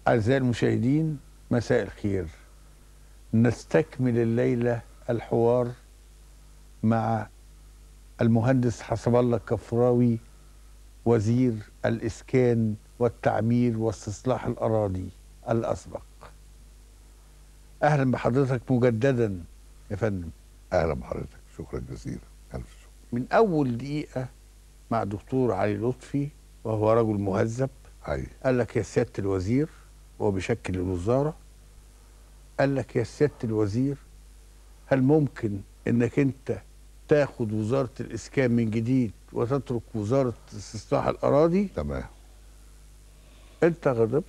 أعزائي المشاهدين مساء الخير نستكمل الليلة الحوار مع المهندس حسب الله الكفراوي وزير الإسكان والتعمير واستصلاح الأراضي الأسبق أهلا بحضرتك مجددا يا فندم اهلا بحضرتك شكرا جزيلا الف شكر من أول دقيقة مع دكتور علي لطفي وهو رجل مهذب اي قال لك يا سيادة الوزير وهو بيشكل الوزارة قال لك يا سيادة الوزير هل ممكن انك انت تاخد وزارة الاسكان من جديد وتترك وزارة استصلاح الاراضي تمام انت غضبت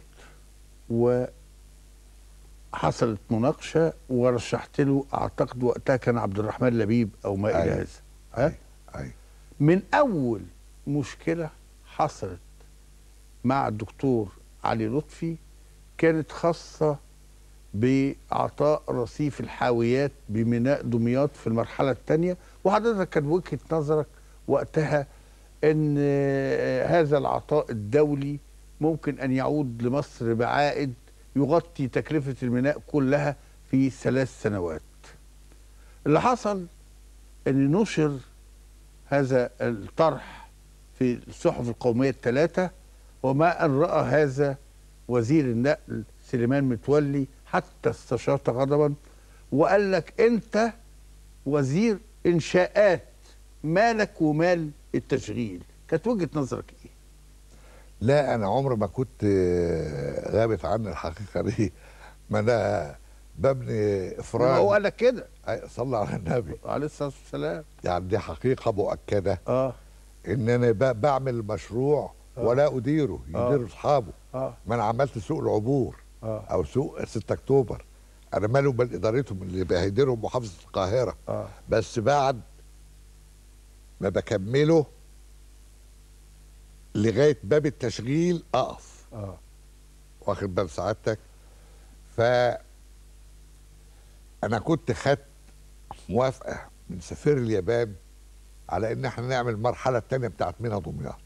وحصلت مناقشة ورشحت له اعتقد وقتها كان عبد الرحمن لبيب او ما الى أيوة. هذا ها؟ اي اي من اول مشكله حصلت مع الدكتور علي لطفي كانت خاصه باعطاء رصيف الحاويات بميناء دمياط في المرحله الثانيه وحضرتك كان وجهه نظرك وقتها ان آه، هذا العطاء الدولي ممكن ان يعود لمصر بعائد يغطي تكلفه الميناء كلها في ثلاث سنوات اللي حصل ان نشر هذا الطرح في الصحف القومية الثلاثة وما أن رأى هذا وزير النقل سليمان متولي حتى استشاط غضبا وقال لك أنت وزير إنشاءات مالك ومال التشغيل كانت وجهة نظرك إيه؟ لا انا عمري ما كنت آه، غابت عني الحقيقه دي ما انا ببني هو افراد قال لك كده أي- صلى على النبي عليه الصلاة والسلام يعني دي حقيقه مؤكده آه ان انا ب- بعمل مشروع ولا اديره آه. يدير اصحابه آه ما انا عملت سوق العبور آه او سوق 6 اكتوبر انا ماله بل ادارتهم اللي بيديرهم محافظه القاهره آه بس بعد ما بكمله لغايه باب التشغيل اقف آه واخد بال سعادتك ف انا كنت خدت موافقه من سفير اليابان على ان احنا نعمل المرحله الثانيه بتاعت مينا دمياط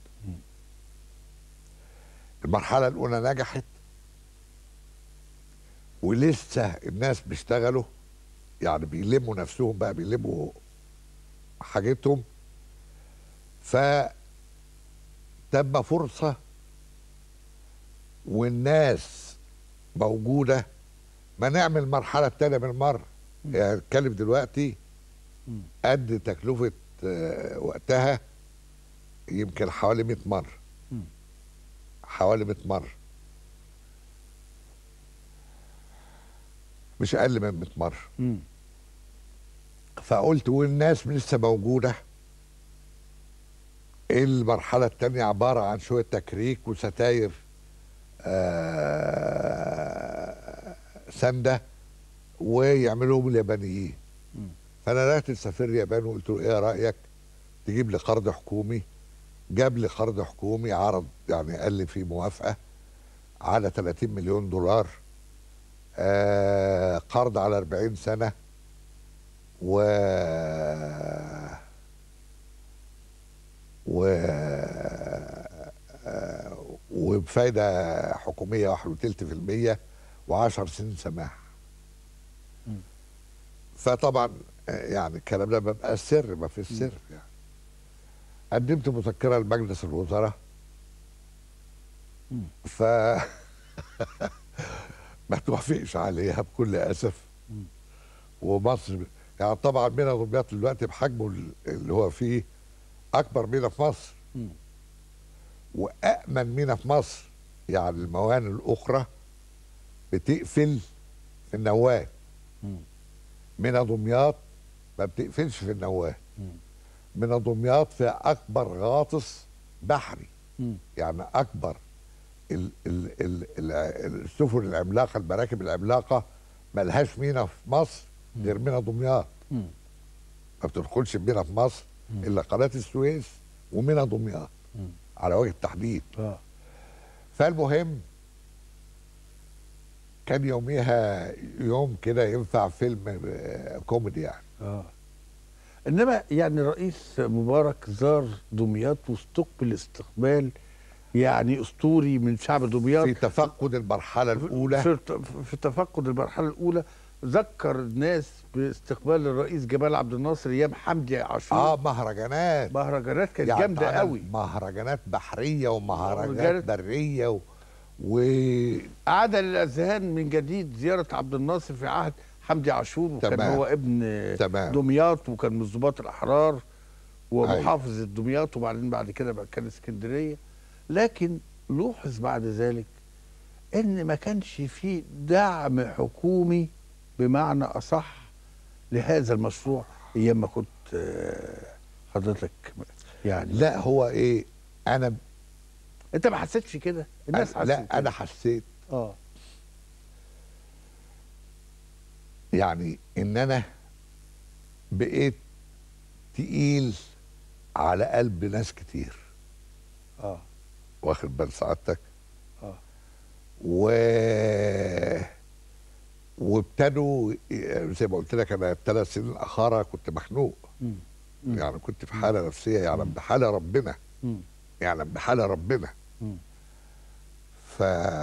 المرحله الاولى نجحت ولسه الناس بيشتغلوا يعني بيلموا نفسهم بقى بيلموا حاجتهم ف تم فرصه والناس موجوده ما نعمل المرحله الثانيه من مره يعني اتكلم دلوقتي مم. قد تكلفه آه، وقتها يمكن حوالي 100 مره مم. حوالي 100 مره مش اقل من 100 مره مم. فقلت والناس لسه موجوده المرحله الثانيه عباره عن شويه تكريك وستاير آه، سنده ويعملوهم اليابانيين مم. فانا رحت لسفير اليابان وقلت له ايه رايك تجيب لي قرض حكومي جاب لي قرض حكومي عرض يعني قال لي فيه موافقه على 30 مليون دولار آه قرض على 40 سنه و و آه، وبفايده حكوميه واحد وتلت في المية وعشر سنين سماح مم. فطبعا آه، يعني الكلام ده بيبقى سر ما في السر يعني قدمت مذكره لمجلس الوزراء مم. ف ما توافقش عليها بكل اسف مم. ومصر يعني طبعا مينا دمياط دلوقتي بحجمه اللي هو فيه اكبر مينا في مصر مم. وامن مينا في مصر يعني الموانئ الاخرى بتقفل في النواه مم. مينا دمياط ما بتقفلش في النواه مم. مينا دمياط فيها اكبر غاطس بحري مم. يعني اكبر ال ال ال ال السفن العملاقه المراكب العملاقه ملهاش مينا في مصر غير مينا دمياط مم. ما بتدخلش مينا في مصر مم. الا قناه السويس ومينا دمياط مم. على وجه التحديد آه فالمهم كان يوميها يوم كده ينفع فيلم آه، كوميدي يعني اه انما يعني الرئيس مبارك زار دمياط واستقبل استقبال يعني اسطوري من شعب دمياط في تفقد المرحله الاولى في, في تفقد المرحله الاولى ذكر الناس باستقبال الرئيس جمال عبد الناصر ايام حمدي عاشور اه مهرجانات مهرجانات كانت يعني جامده اتعمل قوي مهرجانات بحريه ومهرجانات ورجالة- بريه و... و... عاد للاذهان من جديد زياره عبد الناصر في عهد حمدي عاشور وكان تمام. هو ابن تمام. دمياط وكان من ضباط الاحرار ومحافظ دمياط وبعدين بعد كده بقى كان اسكندريه لكن لوحظ بعد ذلك ان ما كانش فيه دعم حكومي بمعنى اصح لهذا المشروع ايام ما كنت آه، حضرتك يعني لا هو ايه انا انت ما حسيتش كده الناس حست لا كده. انا حسيت اه يعني ان انا بقيت تقيل على قلب ناس كتير اه واخد بال سعادتك اه و وابتدوا زي ما قلت لك انا الثلاث سنين الاخيره كنت مخنوق مم. مم. يعني كنت في حاله نفسيه يعلم بحاله ربنا مم. يعلم بحاله ربنا مم. ف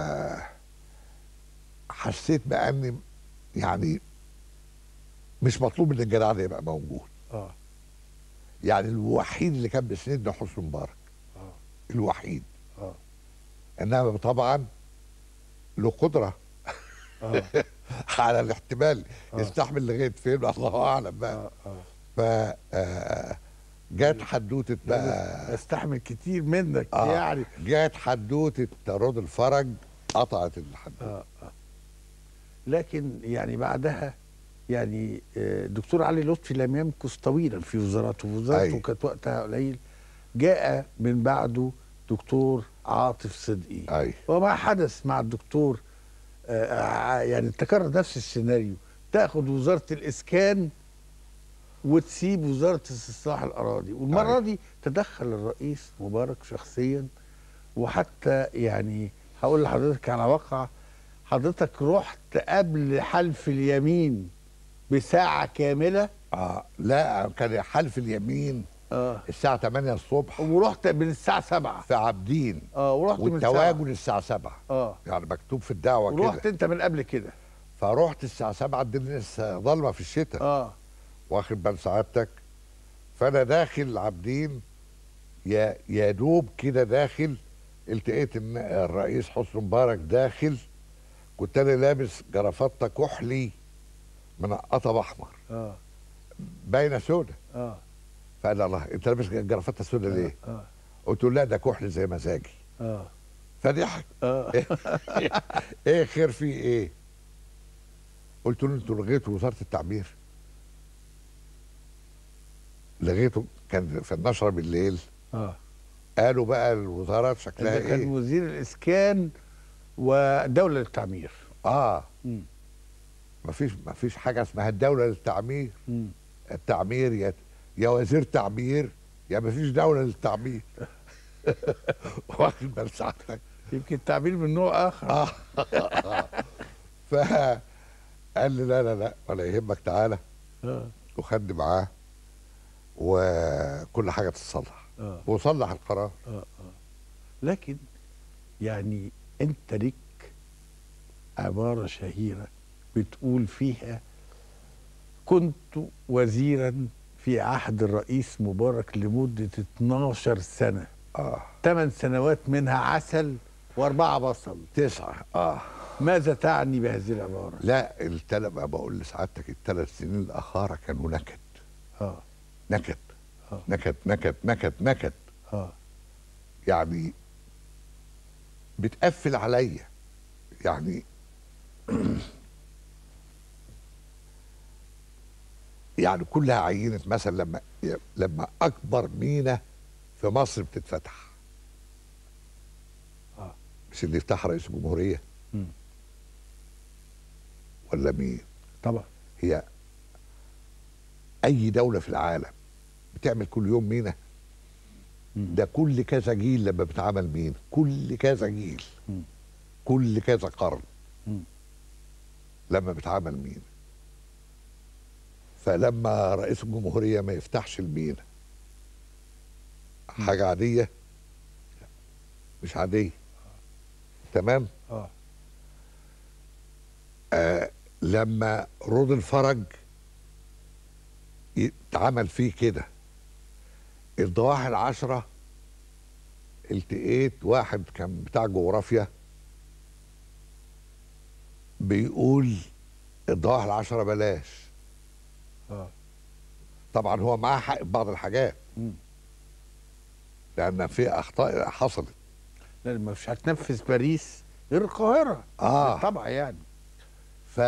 حسيت بقى اني يعني مش مطلوب ان الجدع ده يبقى موجود اه يعني الوحيد اللي كان بيسندنا حسني مبارك اه الوحيد اه انما طبعا له قدره اه على الاحتمال آه. يستحمل لغايه فين الله اعلم بقى اه اه ف آه، جت حدوته بقى استحمل كتير منك آه. يعني جت حدوته رود الفرج قطعت الحدوته آه. آه. لكن يعني بعدها يعني آه، الدكتور علي لطفي لم يمكث طويلا في وزارته وزارته أيوة. كانت وقتها قليل جاء من بعده دكتور عاطف صدقي اي وما حدث مع الدكتور آه، ع- يعني تكرر نفس السيناريو تاخد وزاره الاسكان وتسيب وزاره استصلاح الاراضي والمره أيوة. دي تدخل الرئيس مبارك شخصيا وحتى يعني هقول لحضرتك على واقع حضرتك رحت قبل حلف اليمين بساعه كامله اه لا كان حلف اليمين اه الساعه 8 الصبح ورحت من الساعه 7 في عابدين اه ورحت من الساعه والتواجد الساعه 7 اه يعني مكتوب في الدعوه ورحت كده انت من قبل كده فرحت الساعه 7 الدنيا لسه ضلمه في الشتاء اه واخد بال سعادتك فانا داخل عابدين يا يا دوب كده داخل التقيت ان الرئيس حسني مبارك داخل كنت انا لابس جرافطه كحلي منقطه باحمر اه باينه سودا اه فقال الله انت لابس جرافطه سودا ليه؟ اه قلت له لا ده كحل زي مزاجي اه فضحك اه ايه خير في ايه؟ قلت له انتوا لغيتوا وزاره التعمير لغيتوا كان في النشره بالليل اه قالوا بقى الوزارات شكلها ده كان ايه؟ وزير الاسكان ودوله للتعمير اه مم. مفيش مفيش حاجه اسمها الدوله للتعمير مم. التعمير يا يا وزير تعمير يا مفيش دوله للتعمير واخد بال سعادتك يمكن التعبير من نوع اخر اه فقال لي لا لا لا ولا يهمك تعالى اه وخدني معاه وكل حاجه تتصلح اه وصلح القرار اه اه لكن يعني انت ليك عباره شهيره بتقول فيها كنت وزيرا في عهد الرئيس مبارك لمده 12 سنه اه ثمان سنوات منها عسل واربعه بصل تسعه اه ماذا تعني بهذه العباره؟ لا التلات ما بقول لسعادتك الثلاث سنين الاخاره كانوا نكد اه نكد آه. نكد نكد نكد نكد اه يعني بتقفل عليا يعني يعني كلها عينة مثلا لما لما اكبر مينا في مصر بتتفتح آه. مش اللي يفتح رئيس الجمهورية مم. ولا مين طبعا هي اي دولة في العالم بتعمل كل يوم مينا مم. ده كل كذا جيل لما بتعمل مين كل كذا جيل مم. كل كذا قرن مم. لما بتعمل مين فلما رئيس الجمهورية ما يفتحش المينا حاجة عادية مش عاديه تمام اه آه لما رود الفرج اتعمل فيه كده الضواحي العشرة التقيت واحد كان بتاع جغرافيا بيقول الضواحي العشرة بلاش اه طبعا هو معاه حق في بعض الحاجات مم. لان في اخطاء حصلت لا مش هتنفذ باريس غير القاهره اه طبعا يعني ف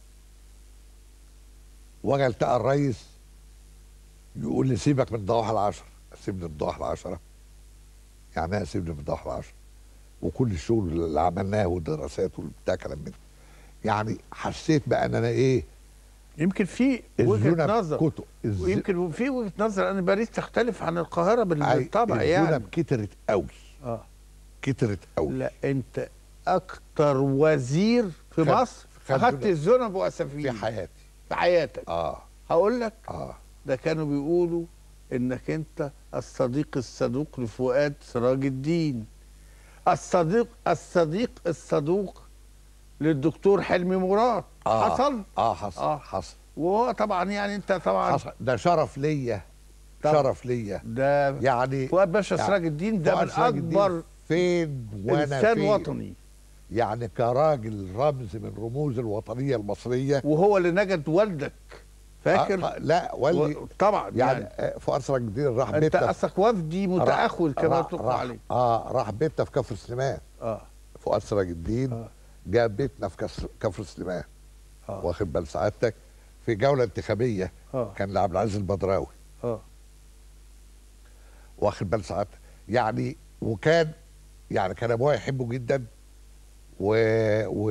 وجا التقى الريس يقول لي سيبك من الضواحي العشرة سيبني من الضواحي العشرة يعني ايه سيبني من الضواحي العشرة وكل الشغل اللي عملناه والدراسات والبتاع كلام من ده. يعني حسيت بقى ان انا ايه يمكن في وجهه الزنا نظر كتب الز- ويمكن في وجهه نظر ان باريس تختلف عن القاهره بال- أي- بالطبع الزنا يعني كترت قوي اه كترت قوي لا انت اكتر وزير في خد- مصر خد اخدت دول- الزنا بواسفين في حياتي في حياتك اه هقول لك اه ده كانوا بيقولوا انك انت الصديق الصدوق لفؤاد سراج الدين الصديق الصديق الصدوق للدكتور حلمي مراد آه. حصل اه حصل آه. آه. حصل وهو طبعا يعني انت طبعا حصل ده شرف ليا طبعا. شرف ليا ده يعني فؤاد باشا يعني سراج الدين ده فؤاد من سراج الدين اكبر فين وانا انسان فين وطني يعني كراجل رمز من رموز الوطنيه المصريه وهو اللي نجد والدك فاكر آه لا والدي و... طبعا يعني, يعني, يعني فؤاد سراج الدين راح انت بيتنا اصلك وفدي متاخر كما راح- تقول راح- عليه اه راح بيتنا في كفر سليمان اه فؤاد سراج الدين آه. جاب بيتنا في كس- كفر سليمان اه واخد بال سعادتك في جوله انتخابيه اه كان لعبد العزيز البدراوي اه واخد بال سعادتك يعني وكان يعني كان ابويا يحبه جدا و و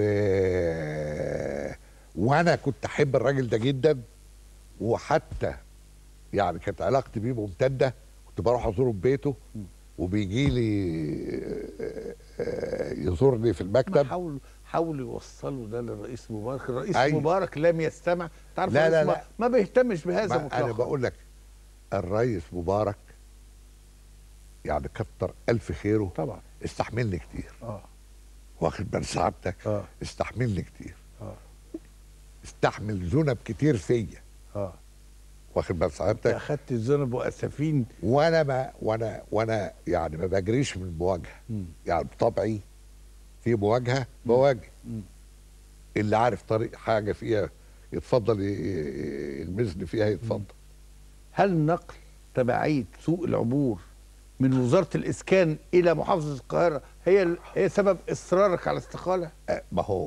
وانا كنت احب الراجل ده جدا وحتى يعني كانت علاقتي بيه ممتده كنت بروح ازوره في بيته وبيجي لي آه، آه، يزورني في ما المكتب حاولوا حاولوا يوصلوا ده للرئيس مبارك الرئيس أيوة. مبارك لم يستمع تعرف لا، لا، الرئيس لا. ما ما بيهتمش بهذا ما انا مطلقا بقول لك الرئيس مبارك يعني كتر الف خيره طبعا استحملني كتير اه واخد بال سعادتك اه استحملني كتير اه استحمل ذنب كتير فيا اه واخد بال انت سعادتك اخدت الذنب واسفين وانا ما وانا وانا يعني ما بجريش من المواجهه مم. يعني بطبعي في مواجهه بواجه مم. اللي عارف طريق حاجه فيها يتفضل ي- ي- يلمسني فيها يتفضل هل نقل تبعيه سوق العبور من وزاره الاسكان الى محافظه القاهره هي ال- هي سبب اصرارك على الاستقاله؟ أه، ما هو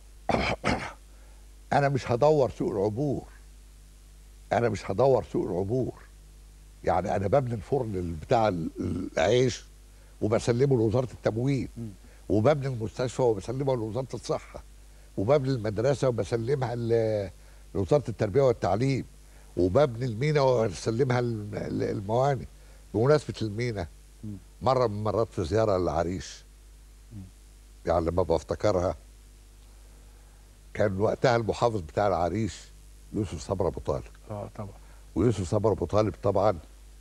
انا مش هدور سوق العبور انا مش هدور سوق العبور يعني انا ببني الفرن بتاع ال- العيش وبسلمه لوزاره التموين وببني المستشفى وبسلمه لوزاره الصحه وببني المدرسه وبسلمها ل- لوزاره التربيه والتعليم وببني المينا وبسلمها الم- المواني بمناسبه المينا مره من المرات في زياره للعريش يعني لما بفتكرها كان وقتها المحافظ بتاع العريش يوسف صبري ابو طالب اه طبعا ويوسف صبري ابو طالب طبعا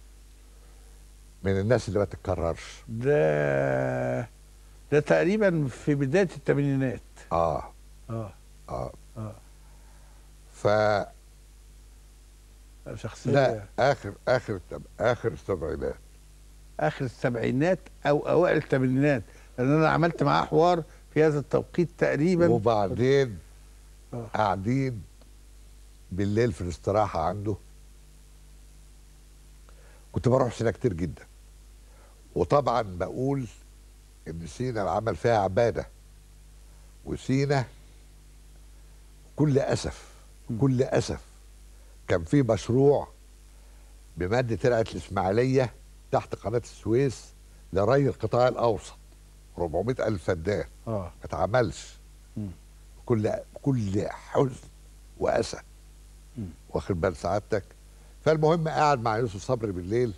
من الناس اللي ما تتكررش ده ده تقريبا في بدايه الثمانينات اه اه اه اه ف شخصيه لا اخر اخر اخر السبعينات اخر السبعينات او اوائل الثمانينات لان انا عملت معاه حوار في هذا التوقيت تقريبا وبعدين آه. قاعدين بالليل في الاستراحه عنده كنت بروح سينا كتير جدا وطبعا بقول ان سينا العمل فيها عباده وسينا كل اسف كل اسف كان في مشروع بمادة ترعه الاسماعيليه تحت قناه السويس لري القطاع الاوسط 400 الف فدان اه ما اتعملش مم. كل كل حزن واسى مم. واخد بال سعادتك فالمهم قاعد مع يوسف صبري بالليل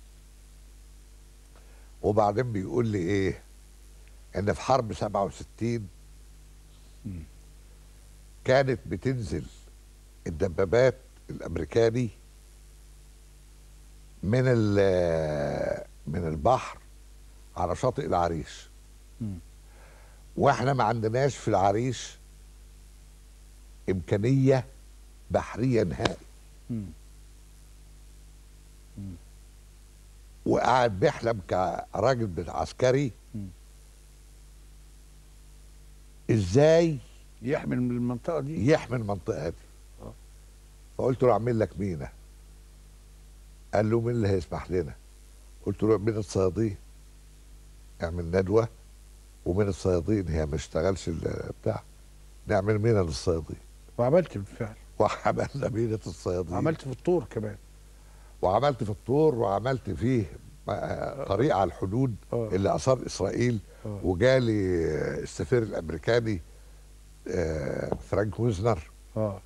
وبعدين بيقول لي ايه ان في حرب 67 مم. كانت بتنزل الدبابات الامريكاني من ال- من البحر على شاطئ العريش مم. واحنا ما عندناش في العريش امكانيه بحريه نهائي مم. وقاعد بيحلم كراجل بتاع عسكري مم. ازاي يحمل من المنطقه دي يحمي المنطقه دي آه. فقلت له اعمل لك مينا قال له مين اللي هيسمح لنا قلت له من الصيادين اعمل ندوه ومن الصيادين هي ما اشتغلش ال- بتاع نعمل مينا للصيادين وعملت بالفعل وعملنا مينة الصيادين عملت في الطور كمان وعملت في الطور وعملت فيه آه، طريق على الحدود آه. اللي اثار اسرائيل آه. وجالي آه، السفير الامريكاني آه، فرانك ويزنر اه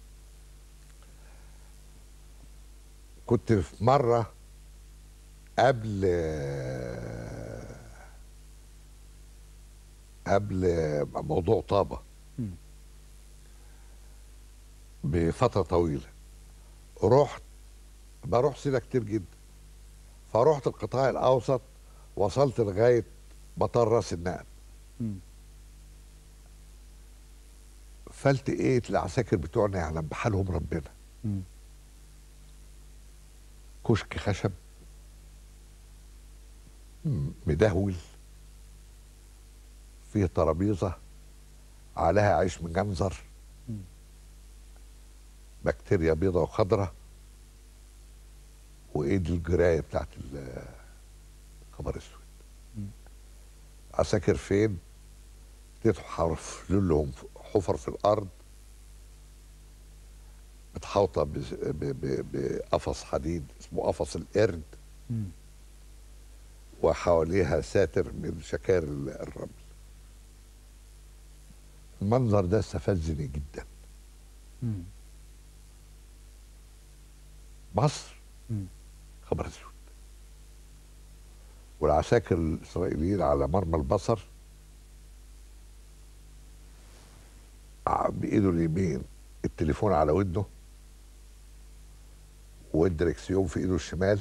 كنت في مره قبل آه، قبل آه، موضوع طابه مم. بفتره طويله رحت بروح سينا كتير جدا فرحت القطاع الاوسط وصلت لغايه مطار راس النقب مم. فالتقيت العساكر بتوعنا يعلم بحالهم ربنا مم. كشك خشب م- مدهول فيه ترابيزه عليها عيش مجنزر مم. بكتيريا بيضة وخضراء وايد الجرايه بتاعت ال- الخبر اسود مم. عساكر فين تتحرف لهم حفر في الارض متحوطه بز- ب- ب- بقفص حديد اسمه قفص القرد مم. وحواليها ساتر من شكاير ال- الرمل المنظر ده استفزني جدا مم. مصر مم. خبر اسود والعساكر الاسرائيليين على مرمى البصر ع- بايده اليمين التليفون على ودنه والدركسيون في ايده الشمال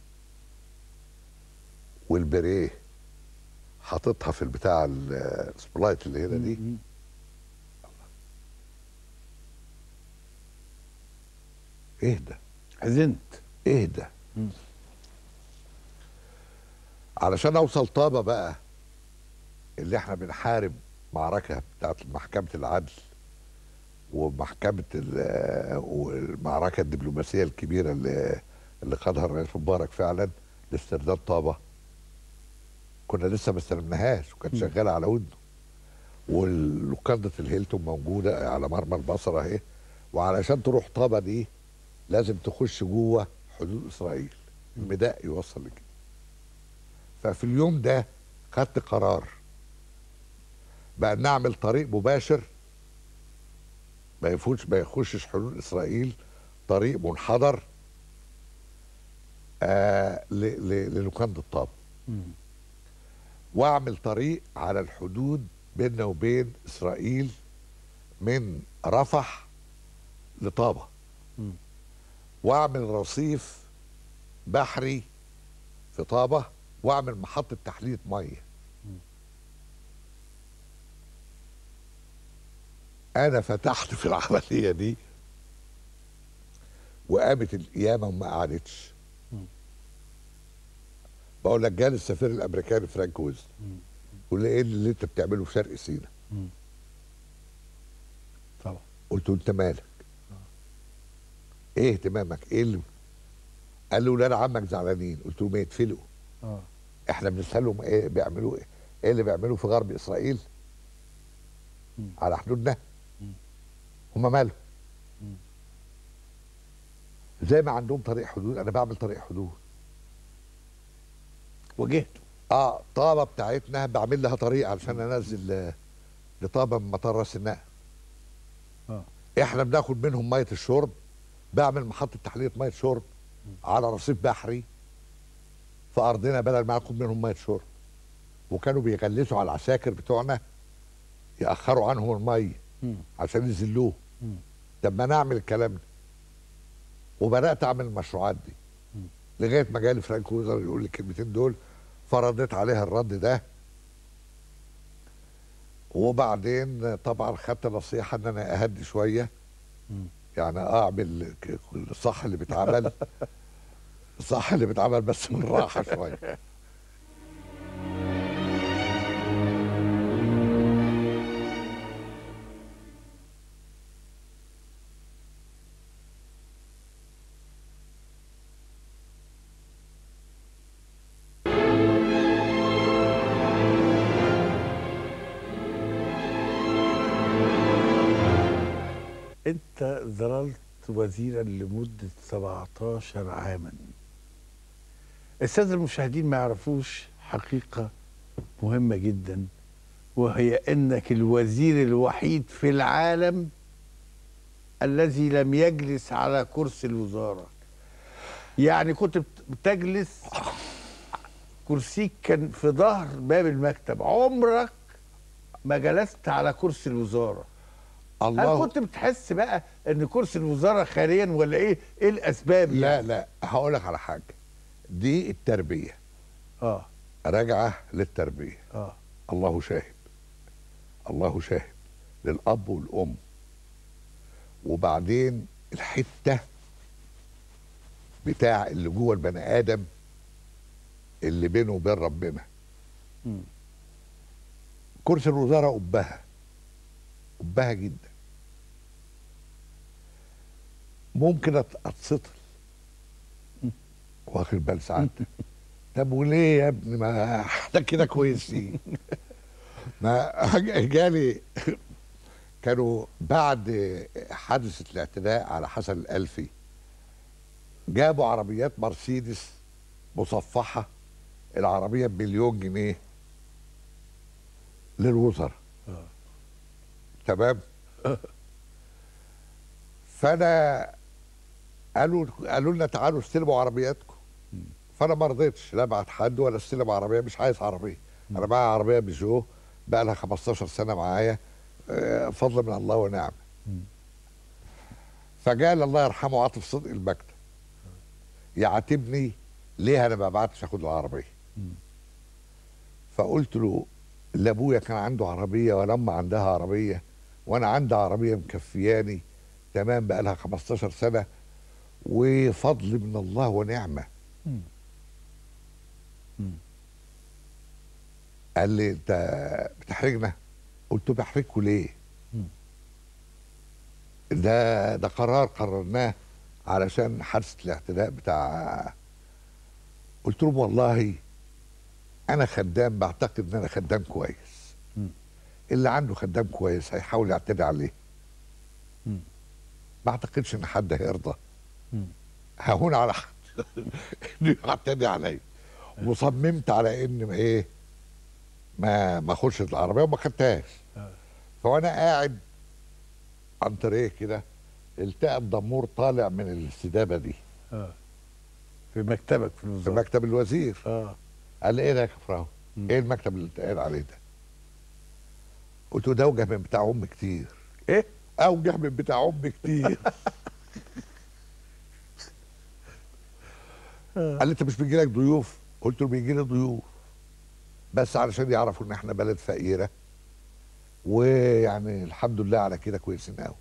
والبريه حاططها في البتاع ال- السبلايت اللي هنا دي مم. اهدى حزنت اهدى مم. علشان اوصل طابة بقى اللي احنا بنحارب معركة بتاعت محكمة العدل ومحكمة ال- والمعركة الدبلوماسية الكبيرة اللي اللي خدها الرئيس مبارك فعلا لاسترداد طابة كنا لسه ما استلمناهاش وكانت مم. شغالة على ودنه واللوكاندا الهيلتون موجودة على مرمى البصرة اهي وعلشان تروح طابة دي لازم تخش جوه حدود اسرائيل الميداء يوصل لكده ففي اليوم ده خدت قرار بقى نعمل طريق مباشر ما يفوتش ما يخشش حدود اسرائيل طريق منحدر آه ل- ل- للوكاندا الطاب مم. واعمل طريق على الحدود بيننا وبين اسرائيل من رفح لطابه مم. واعمل رصيف بحري في طابه واعمل محطه تحليه ميه انا فتحت في العمليه دي وقامت القيامه وما قعدتش مم. بقول لك جالي السفير الامريكاني فرانك ويز مم. يقول لي ايه اللي انت بتعمله في شرق سيناء مم. طبعا قلت له انت مالك ايه اهتمامك ايه اللي قال له ولاد عمك زعلانين قلت له ما يتفلقوا اه احنا بنسالهم ايه بيعملوا ايه ايه اللي بيعملوه في غرب اسرائيل مم. على حدودنا مم. هم مالهم مم. زي ما عندهم طريق حدود انا بعمل طريق حدود واجهته اه طابه بتاعتنا بعمل لها طريق علشان انزل آه، لطابه من مطار راس النقل اه احنا بناخد منهم ميه الشرب بعمل محطه تحليه ميه شرب على رصيف بحري في ارضنا بدل ما ناخد منهم ميه شرب وكانوا بيغلسوا على العساكر بتوعنا ياخروا عنهم الميه مم. عشان يذلوه مم. طب ما نعمل الكلام ده وبدات اعمل المشروعات دي مم. لغايه ما جالي فرانك ويزر يقول لي الكلمتين دول فرديت عليها الرد ده وبعدين طبعا خدت نصيحه ان انا اهدي شويه مم. يعني اعمل ك- الصح اللي بيتعمل الصح اللي بيتعمل بس بالراحه شويه انت ظللت وزيرا لمدة 17 عاما السادة المشاهدين ما يعرفوش حقيقة مهمة جدا وهي انك الوزير الوحيد في العالم الذي لم يجلس على كرسي الوزارة يعني كنت بت- بتجلس كرسيك كان في ظهر باب المكتب عمرك ما جلست على كرسي الوزاره هل الله كنت بتحس بقى ان كرسي الوزاره خاليا ولا ايه ايه الاسباب لا يعني؟ لا هقول لك على حاجه دي التربيه اه راجعه للتربيه اه الله شاهد الله شاهد للاب والام وبعدين الحته بتاع اللي جوه البني ادم اللي بينه وبين ربنا مم. كرسي الوزاره قبها قبها جدا ممكن أت- اتسطل واخد بال سعادتك طب وليه يا ابني ما احنا كده كويسين ما جالي كانوا بعد حادثه الاعتداء على حسن الالفي جابوا عربيات مرسيدس مصفحه العربيه بمليون جنيه للوزراء آه. تمام فانا قالوا قالوا لنا تعالوا استلموا عربياتكم فانا ما رضيتش لا ابعت حد ولا استلم عربيه مش عايز عربيه انا معايا عربيه بيجو بقى لها 15 سنه معايا آه، فضل من الله ونعم مم. فجاء الله يرحمه عاطف صدق المكتب يعاتبني ليه انا ما بعتش اخد العربيه مم. فقلت له اللي ابويا كان عنده عربيه ولما عندها عربيه وانا عندي عربيه مكفياني تمام بقى لها 15 سنه وفضل من الله ونعمه مم. مم. قال لي انت بتحرجنا قلت له بحرجكوا ليه مم. ده ده قرار قررناه علشان حادثه الاعتداء بتاع قلت لهم والله انا خدام بعتقد ان انا خدام كويس مم. اللي عنده خدام كويس هيحاول يعتدي عليه مم. ما اعتقدش ان حد هيرضى مم. هون على حد انه يعتدي عليا وصممت على ان ما ايه ما ما اخش العربيه وما خدتهاش آه. فوانا قاعد عن طريق كده التقى الدمور طالع من الاستدابه دي اه في مكتبك في في الوزاره مكتب الوزير اه قال لي ايه ده يا كفراوي مم. ايه المكتب اللي انت قاعد عليه ده قلت له ده اوجه من بتاع ام كتير ايه اوجه من بتاع ام كتير قال لي انت مش بيجي لك ضيوف قلت له بيجي لي ضيوف بس علشان يعرفوا ان احنا بلد فقيره ويعني الحمد لله على كده كويسين قوي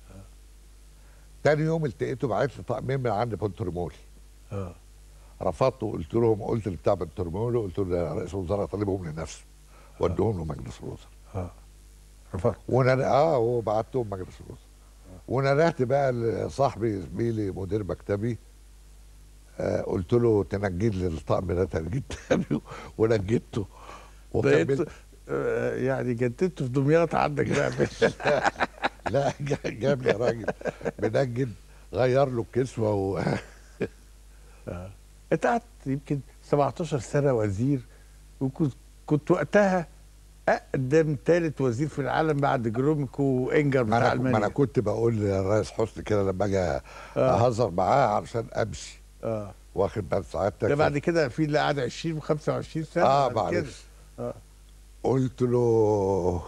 تاني يوم التقيته بعت لي طقمين من عند بنترمولي اه رفضت وقلت لهم قلت لبتاع بنترمولي قلت له ده رئيس الوزراء طالبهم لنفسه ودهم له مجلس الوزراء اه رفضت وانا اه وبعتهم مجلس الوزراء ونادهت بقى لصاحبي زميلي مدير مكتبي آه قلت له تنجد لي الطقم ده تنجيد تاني ونجدته بقيت وكملت آه، يعني جددته في دمياط عندك بقى لا جا- جاب لي راجل منجد غير له الكسوه و... آه. انت قعدت يمكن 17 سنه وزير وكنت كنت وقتها اقدم ثالث وزير في العالم بعد جروميكو وانجر ما بتاع انا ما انا المانيا كنت بقول للرئيس حسني كده لما اجي آه. اهزر معاه علشان امشي اه واخد بال سعادتك ده بعد كده في اللي قعد 20 و25 سنه اه بعد كده. معلش اه قلت له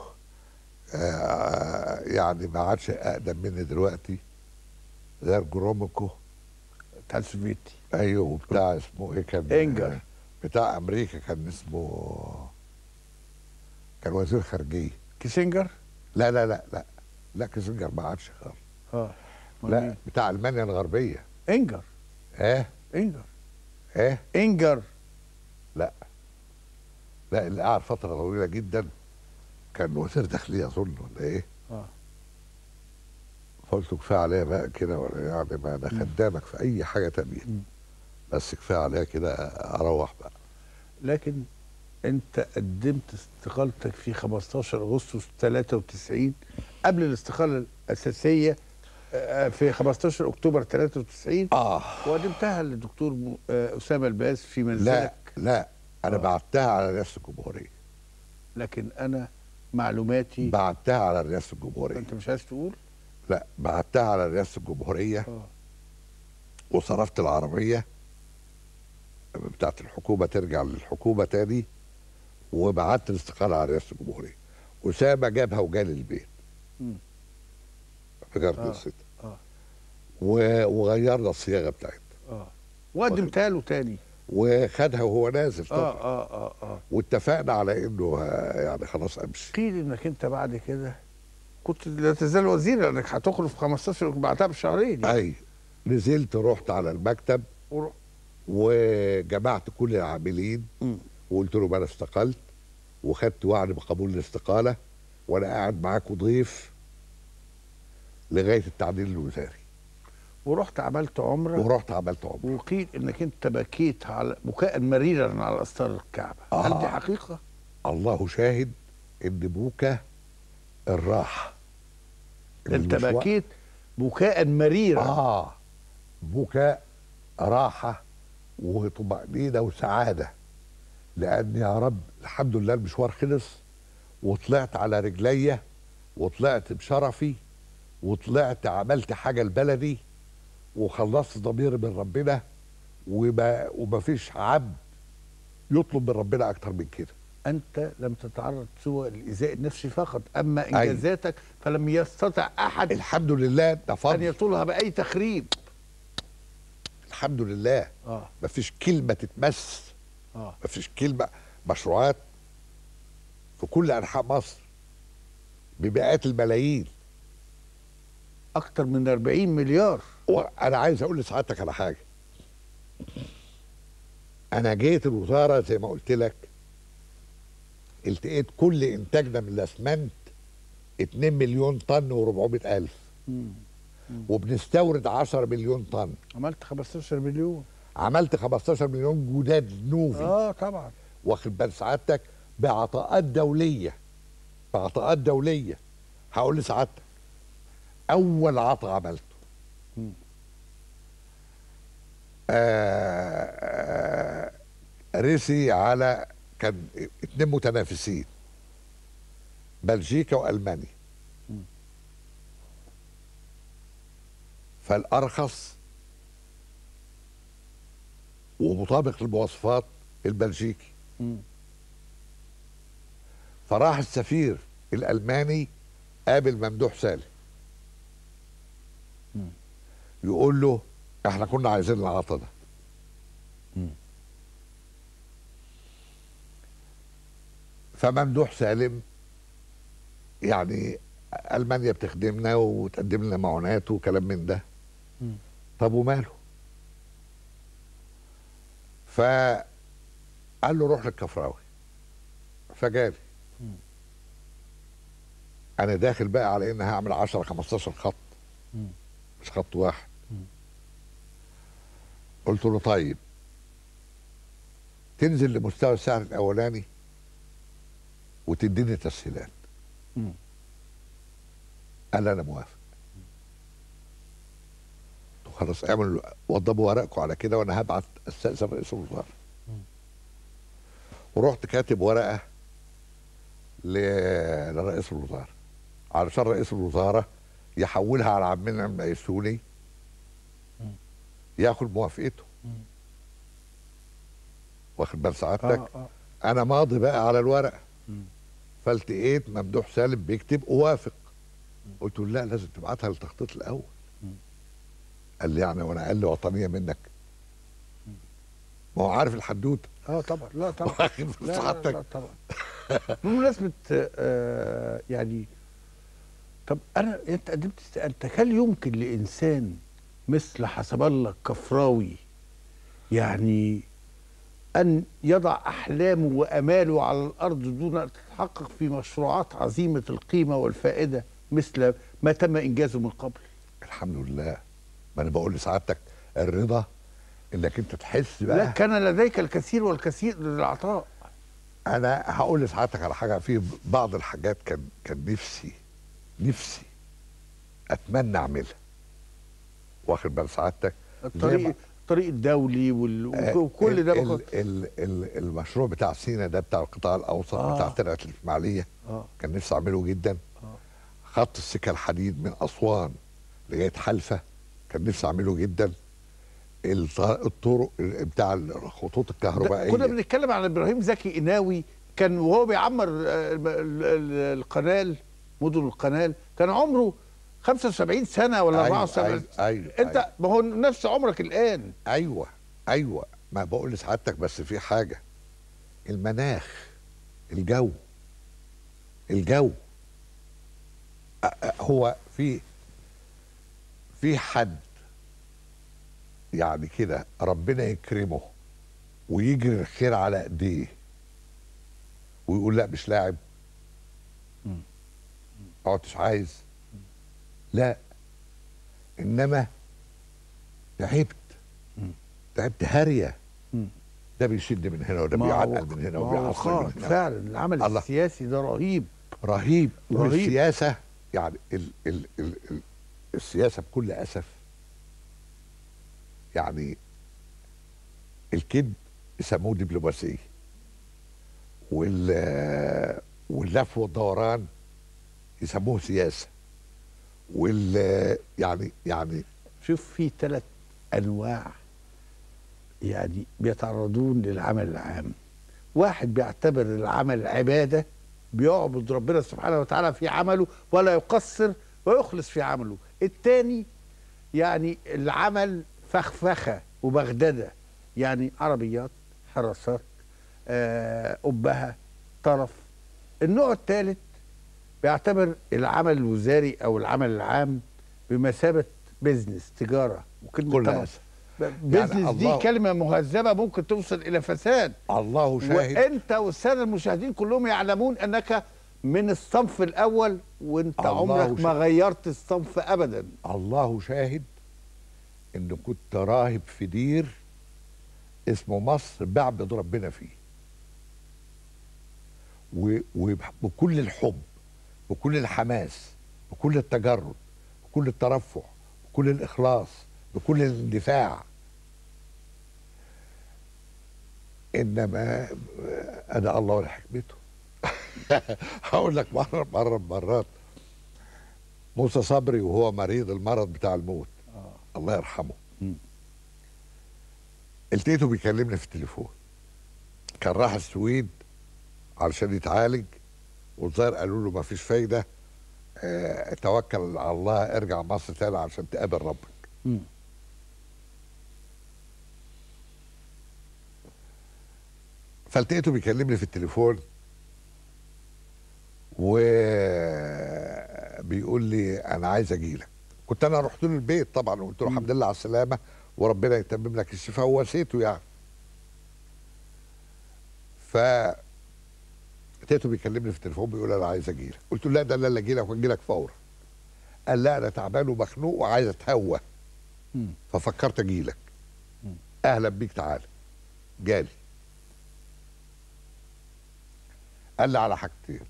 آه يعني ما عادش اقدم مني دلوقتي غير جروميكو بتاع السوفيتي ايوه وبتاع اسمه ايه كان إنجر. بتاع امريكا كان اسمه كان وزير خارجيه كيسنجر لا لا لا لا لا كيسنجر ما عادش خالص اه أمال لا مين؟ بتاع المانيا الغربيه انجر ايه انجر ايه انجر لا لا اللي قعد فتره طويله جدا كان وزير داخليه اظن ولا ايه اه فقلت كفايه عليا بقى كده ولا يعني ما انا خدامك في اي حاجه تانية مم. بس كفايه عليا كده اروح بقى لكن انت قدمت استقالتك في 15 اغسطس 93 قبل الاستقاله الاساسيه آه، في 15 اكتوبر 93 اه وقدمتها للدكتور م- آه، اسامه الباز في لا منزلك لا انا آه. بعتها على رئاسه الجمهوريه لكن انا معلوماتي بعتها على رئاسه الجمهوريه انت مش عايز تقول لا بعتها على رئاسه الجمهوريه اه وصرفت العربيه بتاعت الحكومه ترجع للحكومه تاني وبعت الاستقاله على رئاسه الجمهوريه اسامه جابها وجالي البيت مم. فكرت آه. قصتها اه و- وغيرنا الصياغه بتاعتها اه وقدمتها له تاني وخدها وهو نازل اه طبعا اه اه اه واتفقنا على انه آه، يعني خلاص امشي قيل انك انت بعد كده كنت لا تزال وزير لانك هتخرج في 15 بعدها بشهرين يعني. اي نزلت رحت على المكتب ور- وجمعت كل العاملين مم. وقلت لهم انا استقلت وخدت وعد بقبول الاستقاله وانا قاعد معاكم ضيف لغايه التعديل الوزاري ورحت عملت عمره ورحت عملت عمره وقيل انك انت بكيت على بكاء مريرا على استار الكعبه آه. هل دي حقيقه؟ الله شاهد ان بوكا الراحه انت المشوار- بكيت بكاء مريرا اه بكاء راحه وطمأنينة وسعادة لأن يا رب الحمد لله المشوار خلص وطلعت على رجليا وطلعت بشرفي وطلعت عملت حاجة لبلدي وخلصت ضميري من ربنا وما, وما فيش عبد يطلب من ربنا أكتر من كده انت لم تتعرض سوى للايذاء النفسي فقط اما أيوة. انجازاتك فلم يستطع احد الحمد لله ده ان فضل يطولها باي تخريب الحمد لله اه ما فيش كلمة تتمس اه ما فيش كلمة مشروعات في كل أنحاء مصر بمئات الملايين اكتر من 40 مليار وانا عايز اقول لسعادتك على حاجه انا جيت الوزاره زي ما قلت لك التقيت كل انتاجنا من الاسمنت 2 مليون طن و400 الف مم. وبنستورد 10 مليون طن عملت 15 مليون عملت 15 مليون جداد نوفي اه طبعا واخد بال سعادتك بعطاءات دوليه بعطاءات دوليه هقول لسعادتك اول عطاء عملته مم. آه آه رسي على كان اتنين متنافسين بلجيكا والمانيا مم. فالارخص ومطابق للمواصفات البلجيكي مم. فراح السفير الالماني قابل ممدوح سالم مم. يقول له احنا كنا عايزين العطا ده مم. فممدوح سالم يعني المانيا بتخدمنا وتقدم لنا معونات وكلام من ده مم. طب وماله فقال له روح للكفراوي فجالي مم. انا داخل بقى على ان هعمل 10 15 خط مم. مش خط واحد مم. قلت له طيب تنزل لمستوى السعر الاولاني وتديني تسهيلات مم. قال انا موافق قلت له خلاص اعملوا وضبوا ورقكم على كده وانا هبعت استاذن رئيس الوزراء مم. ورحت كاتب ورقه ل- لرئيس الوزراء علشان رئيس الوزراء يحولها على عبد المنعم ميسوني مم. ياخد موافقته مم. واخد بال سعادتك اه اه انا ماضي بقى على الورقه مم. فالتقيت ممدوح سالم بيكتب اوافق قلت له لا لازم تبعتها للتخطيط الاول مم. قال لي يعني وانا اقل وطنيه منك ما هو عارف الحدوته اه طبعا لا طبعا واخد لا, بال لا, لا سعادتك طبعا بمناسبه آه يعني طب انا انت قدمت استقالتك هل يمكن لانسان مثل حسب الله الكفراوي يعني ان يضع احلامه واماله على الارض دون ان تتحقق في مشروعات عظيمه القيمه والفائده مثل ما تم انجازه من قبل الحمد لله ما انا بقول لسعادتك الرضا انك انت تحس بقى لا كان لديك الكثير والكثير للعطاء انا هقول لسعادتك على حاجه في بعض الحاجات كان كان نفسي نفسي اتمنى اعملها واخد بال سعادتك زي الطريق ما- الطريق الدولي وال... آه، وكل ده ال بخ... ال ال المشروع بتاع سينا ده بتاع القطاع الاوسط آه. بتاع ترعه الاسماعيليه اه كان نفسي اعمله جدا آه. خط السكه الحديد من اسوان لغايه حلفه كان نفسي اعمله جدا الط- الطرق بتاع الخطوط ده الكهربائيه كنا بنتكلم عن ابراهيم زكي قناوي كان وهو بيعمر آه، ال- ال- ال- القنال مدن القنال كان عمره 75 سنه ولا أيوة، 74 أيوة، أيوة، انت أيوة. ما هو نفس عمرك الان ايوه ايوه ما بقول لسعادتك بس في حاجه المناخ الجو الجو أ- أ- هو في في حد يعني كده ربنا يكرمه ويجري الخير على ايديه ويقول لا مش لاعب مم. ما عدتش عايز لا انما تعبت مم. تعبت هاريه مم. ده بيشد من هنا وده ما هو- بيعقل من هنا ما هو وبيعصر خاط. من هنا فعلا العمل الله. السياسي ده رهيب رهيب رهيب. والسياسه يعني ال ال ال ال السياسه بكل اسف يعني الكذب يسموه دبلوماسيه وال واللف والدوران يسموه سياسه وال يعني يعني شوف في ثلاث انواع يعني بيتعرضون للعمل العام واحد بيعتبر العمل عباده بيعبد ربنا سبحانه وتعالى في عمله ولا يقصر ويخلص في عمله التاني يعني العمل فخفخه وبغدده يعني عربيات حراسات آه، أبهة طرف النوع الثالث بيعتبر العمل الوزاري او العمل العام بمثابه بيزنس تجاره وكلمه كل طبعا اسف بيزنس يعني دي الله- كلمه مهذبه ممكن توصل الى فساد الله شاهد وانت والساده المشاهدين كلهم يعلمون انك من الصنف الاول وانت الله عمرك ما شاهد. غيرت الصنف ابدا الله شاهد ان كنت راهب في دير اسمه مصر بعبد ربنا فيه و- وبكل الحب بكل الحماس بكل التجرد بكل الترفع بكل الاخلاص بكل الاندفاع انما انا الله ولا حكمته هقول لك مره مره من مرات موسى صبري وهو مريض المرض بتاع الموت الله يرحمه مم. لقيته بيكلمني في التليفون كان راح السويد علشان يتعالج والظاهر قالوا له ما فيش فايده اه توكل على الله ارجع مصر تاني عشان تقابل ربك مم. فلقيته بيكلمني في التليفون وبيقول لي انا عايز اجي لك كنت انا رحت له البيت طبعا وقلت له مم. الحمد لله على السلامه وربنا يتمم لك الشفاء وواسيته يعني ف لقيته بيكلمني في التليفون بيقول انا عايز اجي لك قلت له لا ده انا اللي اجي لك واجي لك فورا قال لا انا تعبان ومخنوق وعايز اتهوى مم. ففكرت اجي لك مم. اهلا بيك تعالى جالي قال لي على حاجتين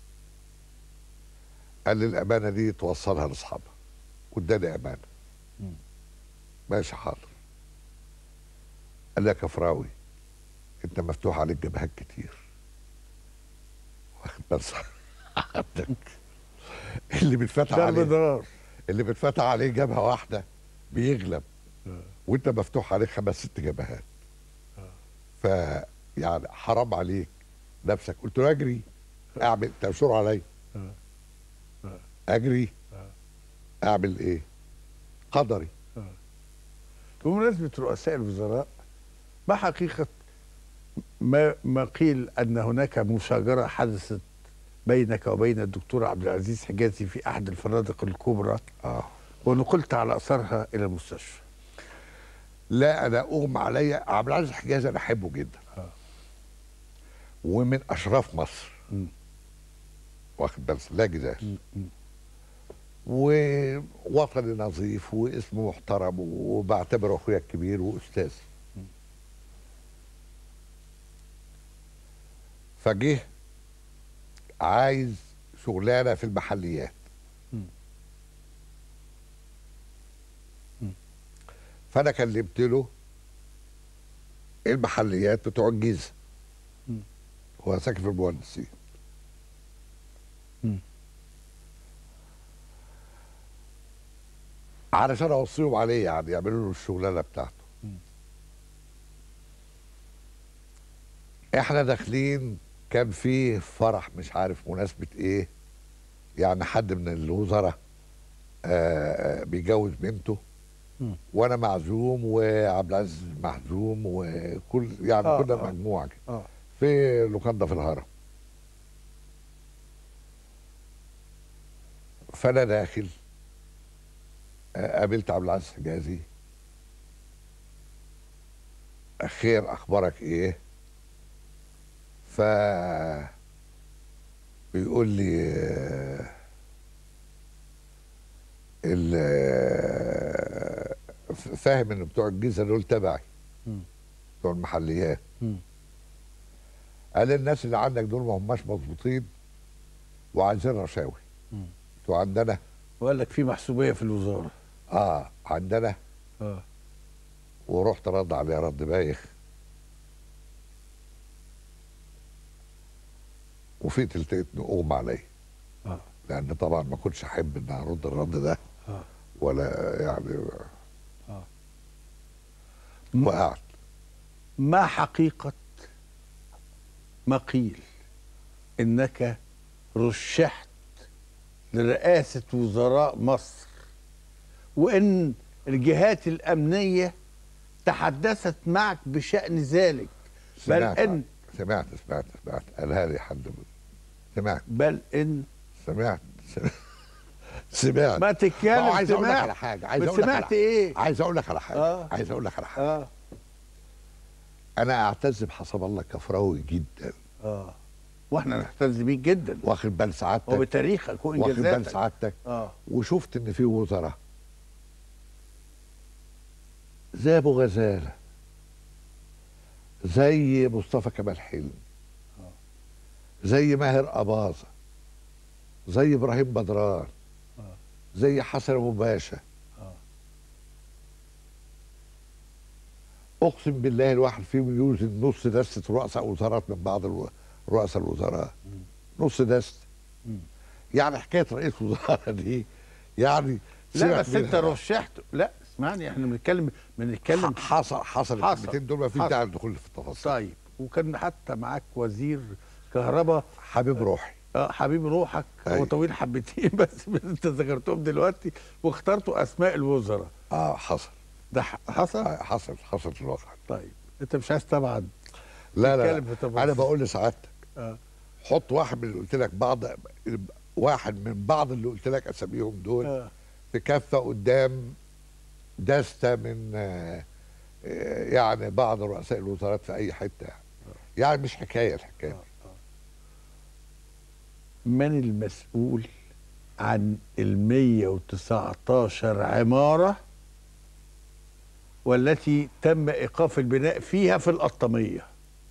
قال لي الامانه دي توصلها لاصحابها واداني امانه مم. ماشي حاضر قال لي يا كفراوي انت مفتوح عليك جبهات كتير واخد بال عندك اللي بيتفتح ضرب عليه ضرار اللي بيتفتح عليه جبهه واحده بيغلب آه. وانت مفتوح عليك خمس ست جبهات ف يعني حرام عليك نفسك قلت له اجري اعمل تنشر عليا آه. آه. اجري آه. اعمل ايه قدري بمناسبة رؤساء الوزراء ما حقيقة ما ما قيل ان هناك مشاجره حدثت بينك وبين الدكتور عبد العزيز حجازي في احد الفنادق الكبرى اه ونقلت على اثرها الى المستشفى لا انا اغمى عليا عبد العزيز حجازي انا احبه جدا آه. ومن اشراف مصر مم. واخد بالك لا جدال مم. مم. ووطني نظيف واسمه محترم وبعتبره اخويا الكبير واستاذ فجه عايز شغلانه في المحليات مم. مم. فانا كلمت له المحليات بتوع الجيزه مم. هو ساكن في المهندسين مم. علشان اوصيهم عليه يعني يعملوا له الشغلانه بتاعته مم. احنا داخلين كان في فرح مش عارف مناسبه ايه يعني حد من الوزراء آه بيجوز بنته مم. وانا معزوم وعبد العزيز معزوم وكل يعني آه، كنا آه. مجموعه كده اه في لوكاندا في الهرم فانا داخل آه، قابلت عبد العزيز حجازي خير اخبارك ايه ف بيقول لي آه، ال آه، فاهم ان بتوع الجيزه دول تبعي مم. بتوع المحليات مم. قال الناس اللي عندك دول ما هماش مظبوطين وعايزين رشاوي مم. انتوا عندنا وقال لك في محسوبيه في الوزاره اه عندنا اه ورحت رد عليه رد بايخ وفي تلتقيت اغمى عليا اه لان طبعا ما كنتش احب ان ارد الرد ده اه ولا يعني آه. وقعت ما حقيقة ما قيل إنك رشحت لرئاسة وزراء مصر وإن الجهات الأمنية تحدثت معك بشأن ذلك بل سمعت إن سمعت سمعت سمعت قالها لي حد سمعت بل إن سمعت سمعت, سمعت. ما ما تتكلم هو عايز اقول لك سمعت. على حاجه عايز بس اقول لك على سمعت إيه؟ عايز اقول لك على حاجه آه. عايز اقول لك على حاجه آه انا اعتز بحسب الله كفراوي جدا آه وإحنا نعتز بيك جدا واخد بال سعادتك وبتاريخك واخد بال وإنجازاتك سعادتك آه وشفت ان في وزراء زي ابو غزاله زي مصطفى كمال حلمي زي ماهر اباظه زي ابراهيم بدران آه. زي حسن ابو باشا آه. اقسم بالله الواحد فيهم يوزن نص دستة رؤساء وزارات من بعض الو- رؤساء الوزراء نص دست مم. يعني حكايه رئيس وزراء دي يعني لا سمعت بس انت منها. رشحت لا اسمعني احنا بنتكلم بنتكلم ح- حصل حصل حصل. الكلمتين دول ما فيش حصل. داعي للدخول في التفاصيل طيب وكان حتى معاك وزير كهرباء حبيب روحي اه حبيب روحك هو أيوة. طويل حبتين بس انت ذكرتهم دلوقتي واخترتوا اسماء الوزراء اه حصل ده ح- حصل آه حصل حصل في الواقع طيب انت مش عايز تبعد لا لا, نتكلم في لا. تفاصيل. انا بقول لسعادتك اه حط واحد من اللي قلت لك بعض واحد من بعض اللي قلت لك اساميهم دول اه في كفه قدام دستة من آه، آه، يعني بعض رؤساء الوزارات في اي حته يعني, يعني مش حكايه الحكايه دي. من المسؤول عن ال 119 عمارة والتي تم إيقاف البناء فيها في القطامية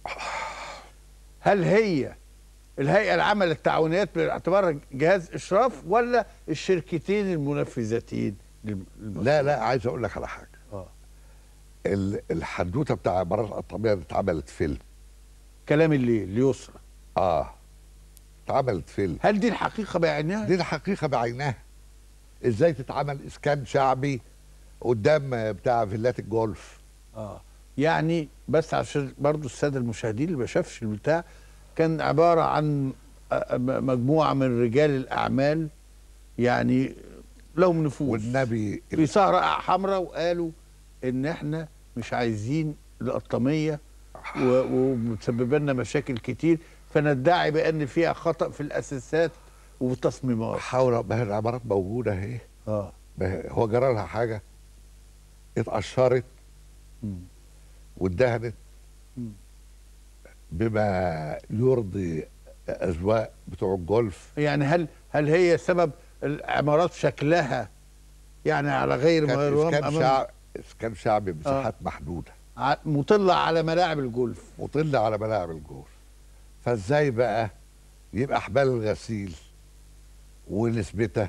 هل هي الهيئة العامة للتعاونيات باعتبارها جهاز إشراف ولا الشركتين المنفذتين للم- للمسؤول؟ لا لا عايز اقول لك على حاجه آه. ال- الحدوته بتاع عمارات الطبيعه دي اتعملت فيلم كلام الليل اليسرى اه اتعملت فيلم هل دي الحقيقة بعينها؟ دي الحقيقه بعينها ازاي تتعمل اسكان شعبي قدام بتاع فيلات الجولف اه يعني بس عشان برضو الساده المشاهدين اللي ما شافش البتاع كان عباره عن آه، م- مجموعه من رجال الاعمال يعني لهم نفوذ والنبي في سهره حمراء وقالوا ان احنا مش عايزين القطاميه و- ومتسببه لنا مشاكل كتير فندعي بان فيها خطا في الاساسات والتصميمات حاول ما هي العمارات موجوده اهي اه ما هي- هو جرى لها حاجه اتقشرت مم. واتدهنت مم. بما يرضي اذواق بتوع الجولف يعني هل هل هي سبب العمارات شكلها يعني على غير ما كان يرام اسكان أمام- شعب اسكان شعبي بمساحات محدوده ع- مطلة على ملاعب الجولف وطل على ملاعب الجولف فازاي بقى يبقى حبال الغسيل والسبته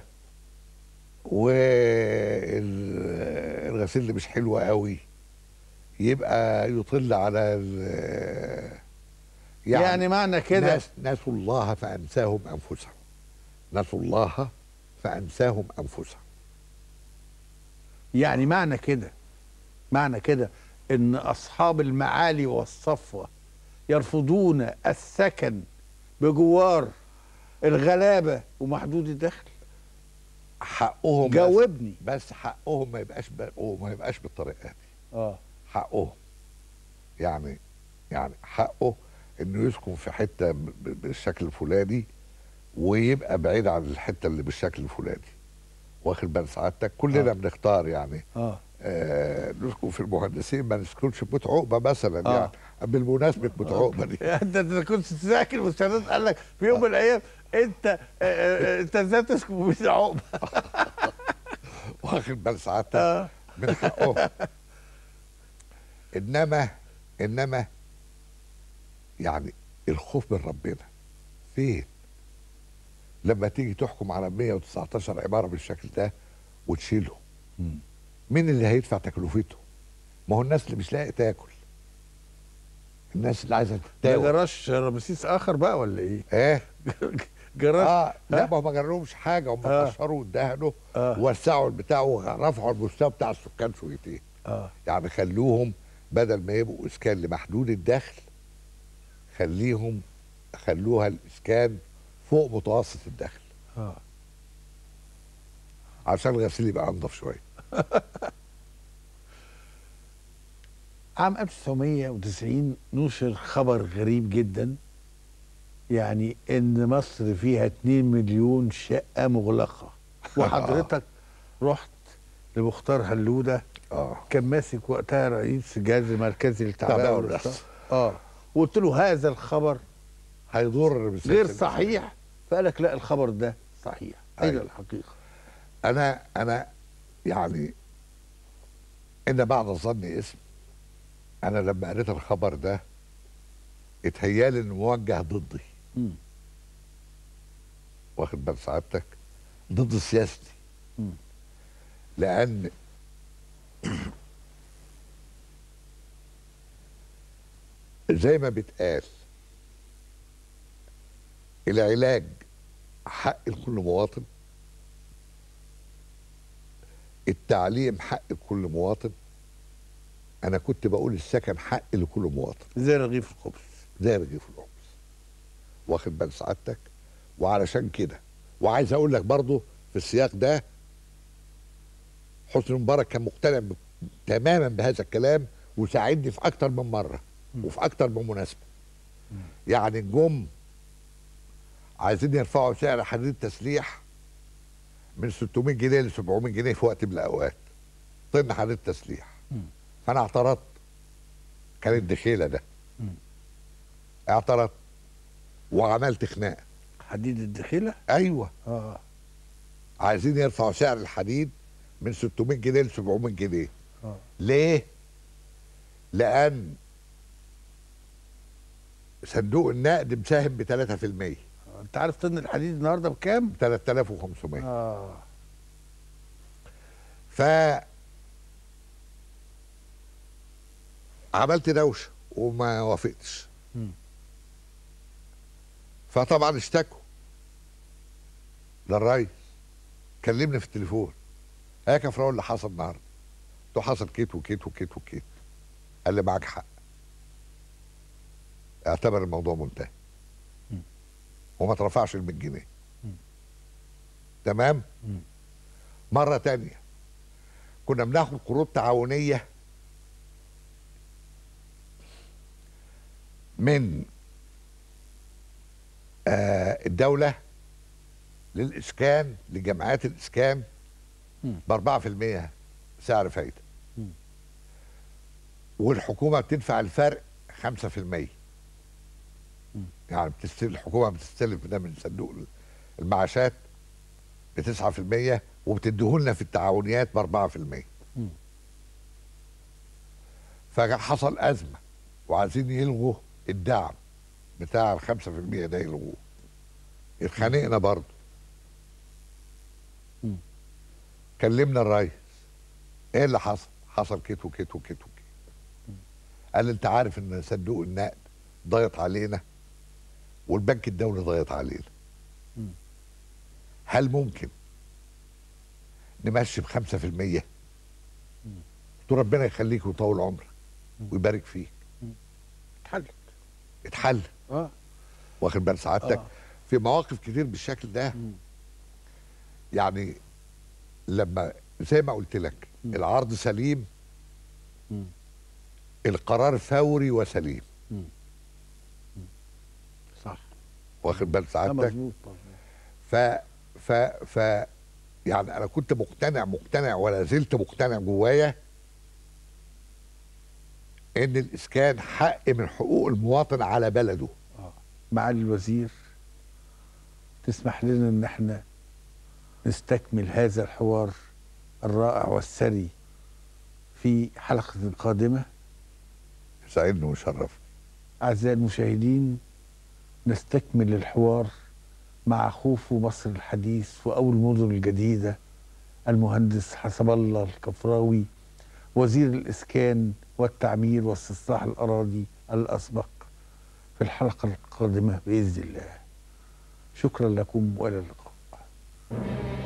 والغسيل اللي مش حلو قوي يبقى يطل على ال- يعني, يعني معنى كده ناس نسوا الله فانساهم انفسهم نسوا الله فانساهم انفسهم يعني معنى كده معنى كده ان اصحاب المعالي والصفوه يرفضون السكن بجوار الغلابه ومحدود الدخل حقهم بس- جاوبني بس حقهم ما يبقاش ب... ما يبقاش بالطريقه دي اه حقهم يعني يعني حقه انه يسكن في حته ب- ب- بالشكل الفلاني ويبقى بعيد عن الحته اللي بالشكل الفلاني واخد بال سعادتك كلنا آه. بنختار يعني اه آه نسكن في المهندسين ما نسكنش في بيت عقبه مثلا آه. يعني بالمناسبه بيت عقبه دي انت انت كنت تذاكر والاستاذ قال لك في يوم من الايام انت آه، آه، انت ازاي تسكن في بيت عقبه واخد بال سعادتك آه. من حقهم انما انما يعني الخوف من ربنا فين لما تيجي تحكم على 119 عماره بالشكل ده وتشيلهم مم. مين اللي هيدفع تكلفته ما هو الناس اللي مش لاقي تاكل الناس اللي عايزه ده تتداول جراج رمسيس اخر بقى ولا ايه؟ ايه جراج اه لا ها؟ ما هم ما جربوش حاجه هم آه. كسروا وادهنوا آه. ووسعوا البتاع ورفعوا المستوى بتاع السكان شويتين اه يعني خلوهم بدل ما يبقوا اسكان لمحدود الدخل خليهم خلوها الاسكان فوق متوسط الدخل اه عشان الغسيل يبقى انضف شويه عام 1990 نشر خبر غريب جدا يعني ان مصر فيها 2 مليون شقه مغلقه وحضرتك رحت لمختار هلوده اه كان ماسك وقتها رئيس الجهاز المركزي للتعبئه التعبئة والإرسال. والإرسال. اه وقلت له هذا الخبر هيضر بسياسة غير الناس. صحيح فقال لك لا الخبر ده صحيح اين أيوة. الحقيقه انا انا يعني ان بعد الظن اسم انا لما قريت الخبر ده اتهيالي انه موجه ضدي مم. واخد بال سعادتك ضد سياستي مم. لان زي ما بيتقال العلاج حق لكل مواطن التعليم حق لكل مواطن انا كنت بقول السكن حق لكل مواطن زي رغيف الخبز زي رغيف الخبز واخد بال سعادتك وعلشان كده وعايز اقول لك برضو في السياق ده حسني مبارك كان مقتنع ب- تماما بهذا الكلام وساعدني في اكتر من مره وفي اكتر من مناسبه يعني جم عايزين يرفعوا سعر حديد التسليح من 600 جنيه ل 700 جنيه في وقت من الاوقات طن حديد تسليح مم. فانا اعترضت كان الدخيله ده مم. اعترضت وعملت خناقه حديد الدخيله ايوه اه عايزين يرفعوا سعر الحديد من 600 جنيه ل 700 جنيه اه ليه؟ لأن صندوق النقد مساهم ب 3% انت عارف طن الحديد النهارده بكام؟ ب 3500 اه ف عملت دوشه وما وافقتش مم. فطبعا اشتكوا للرئيس كلمني في التليفون يا كفراوي اللي حصل النهارده قلت له حصل كيت وكيت وكيت وكيت قال لي معاك حق اعتبر الموضوع منتهي مم. وما ترفعش ال 100 جنيه مم. تمام مم. مره تانية كنا بناخد قروض تعاونيه من آه الدوله للاسكان لجمعيات الاسكان مم. ب 4% سعر فايده مم. والحكومه بتدفع الفرق 5% مم. يعني بتستلم الحكومه بتستلف ده من صندوق المعاشات ب 9% وبتديهولنا في التعاونيات ب 4% مم. فحصل ازمه وعايزين يلغوا الدعم بتاع ال 5% ده يلغوه اتخانقنا برضه مم. كلمنا الرئيس ايه اللي حصل؟ حصل كت وكت وكت وكت قال انت عارف ان صندوق النقد ضيط علينا والبنك الدولي ضيط علينا مم. هل ممكن نمشي بخمسة في المية قلت له ربنا يخليك ويطول عمرك ويبارك فيك اتحلت اتحل اه واخد بال سعادتك آه. في مواقف كتير بالشكل ده مم. يعني لما زي ما قلت لك مم. العرض سليم مم. القرار فوري وسليم مم. مم. صح واخد بال آه، سعادتك مظبوط مظبوط ف ف ف يعني انا كنت مقتنع مقتنع ولا زلت مقتنع جوايا ان الاسكان حق من حقوق المواطن على بلده اه معالي الوزير تسمح لنا ان احنا نستكمل هذا الحوار الرائع والثري في حلقة قادمة يسعدني ويشرفني أعزائي المشاهدين نستكمل الحوار مع خوفو مصر الحديث وأول المدن الجديدة المهندس حسب الله الكفراوي وزير الإسكان والتعمير واستصلاح الأراضي الأسبق في الحلقة القادمة بإذن الله شكرا لكم وإلى اللقاء